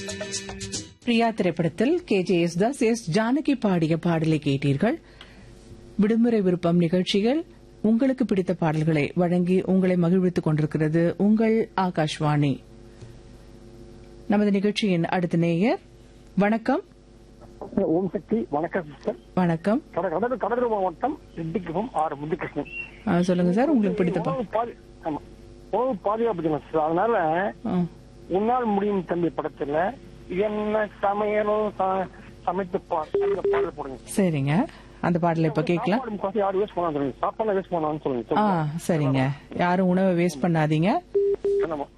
பிரியா திரைப்படத்தில் K J S Das S Janaki பாடிய பாடலை கேட்டீர்கள் விடுமுறை விருப்பம் நிகழ்ச்சிகள் உங்களுக்கு பிடித்த பாடல்களை வழங்கி உங்களை மகிழ்வித்துக் கொண்டிருக்கிறது உங்கள் ஆகாஷ்வாணி நமது நிகழ்ச்சியின் அடுத்த நேயர் வணக்கம் ஓம் சக்தி வணக்கம் சிஸ்டர் வணக்கம் கட- கடலூர் கடலூர் மாவட்டம் ரெட்டிக்குப்பம் ஆர் முத்துகிருஷ்ணன் ஆ, சொல்லுங்க சார் உங்களுக்கு பிடித்த பா- உணவு பாது- ஆமா. உணவு பாதுகாப்பு தினம் சார் அதனால ஆ, உன்னால் முடியும் தம்பி படத்துல என்ன சமையலும் ச- சமைத்து பார் அந்த பாடல் போடுங்க சரிங்க அந்த பாடலை இப்ப கேட்கலாம் சாப்பாடு முக்காசி யாரும் வேஸ்ட் பண்ணான்னு சொல்லுங்க சாப்பாடு வேஸ்ட் பண்ணான்னு சொல்லுங்க ஆ சொல்லுங்க. சரிங்க யாரும் உணவை வேஸ்ட் பண்ணாதீங்க ஆமா.